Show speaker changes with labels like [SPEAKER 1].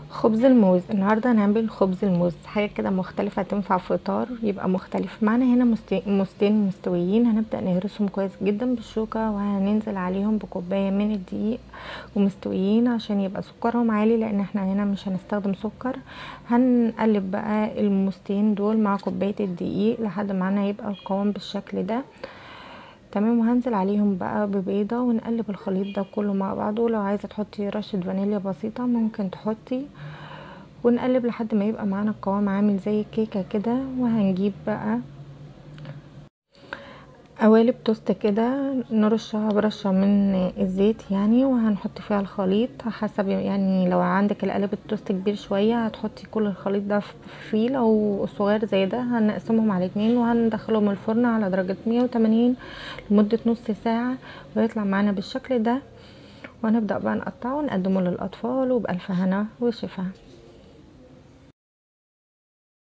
[SPEAKER 1] خبز الموز النهارده هنعمل خبز الموز حاجه كده مختلفه تنفع فطار يبقى مختلف معانا هنا مستي- موزتين مستويين هنبدا نهرسهم كويس جدا بالشوكه وهننزل عليهم بكوبايه من الدقيق ومستويين عشان يبقى سكرهم عالي لان احنا هنا مش هنستخدم سكر هنقلب بقى الموزتين دول مع كوبايه الدقيق لحد معانا يبقى القوام بالشكل ده تمام وهنزل عليهم بقى ببيضة ونقلب الخليط ده كله مع بعضه لو عايزة تحطي رشة فانيليا بسيطة ممكن تحطي ونقلب لحد ما يبقى معانا القوام عامل زي الكيكة كده وهنجيب بقى قوالب توست كده نرشها برشة من الزيت يعني وهنحط فيها الخليط حسب يعني لو عندك القالب التوست كبير شوية هتحطي كل الخليط ده فيه لو صغير زي ده هنقسمهم على اتنين وهندخلهم الفرن على درجة مية وتمانين لمدة نص ساعة ويطلع معانا بالشكل ده وهنبدأ بقى نقطعه ونقدمه للأطفال وبألف هنا وشفا